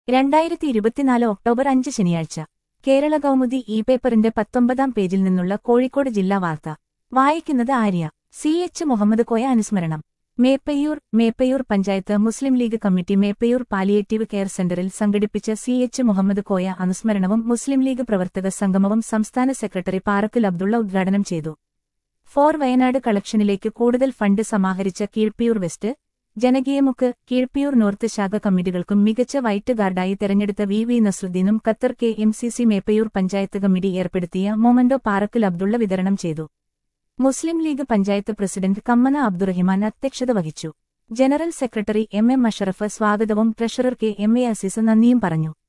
രണ്ടായിരത്തി ഇരുപത്തിനാല് ഒക്ടോബർ അഞ്ച് ശനിയാഴ്ച കേരള കൗമുദി ഇ പേപ്പറിന്റെ പത്തൊമ്പതാം പേജിൽ നിന്നുള്ള കോഴിക്കോട് ജില്ലാ വാർത്ത വായിക്കുന്നത് ആര്യ സി എച്ച് മുഹമ്മദ് കോയ അനുസ്മരണം Meppayyur Meppayyur panchayat Muslim League committee Meppayyur palliative care സെന്ററിൽ സംഘടിപ്പിച്ച സി എച്ച് മുഹമ്മദ് കോയ അനുസ്മരണവും മുസ്ലിം ലീഗ് പ്രവർത്തക സംഗമവും സംസ്ഥാന സെക്രട്ടറി പാറക്കൽ അബ്ദുള്ള ഉദ്ഘാടനം ചെയ്തു ഫോർ വയനാട് കളക്ഷനിലേക്ക് കൂടുതൽ ഫണ്ട് സമാഹരിച്ച കീഴ്പ്പിയൂർ വെസ്റ്റ് ജനകീയമുക്ക് കീഴ്പ്പിയൂർ നോർത്ത് ശാഖ കമ്മിറ്റികൾക്കും മികച്ച വൈറ്റ് ഗാർഡായി തെരഞ്ഞെടുത്ത വി വി നസ്രുദ്ദീനും Qatar K M C C Meppayur panchayat committee ഏർപ്പെടുത്തിയ മൊമന്റോ പാറക്കൽ അബ്ദുള്ള വിതരണം ചെയ്തു മുസ്ലിം ലീഗ് പഞ്ചായത്ത് പ്രസിഡന്റ് കമ്മന അബ്ദുറഹിമാൻ അധ്യക്ഷത വഹിച്ചു general secretary M M Ashraf സ്വാഗതവും treasurer K M A Azeez നന്ദിയും പറഞ്ഞു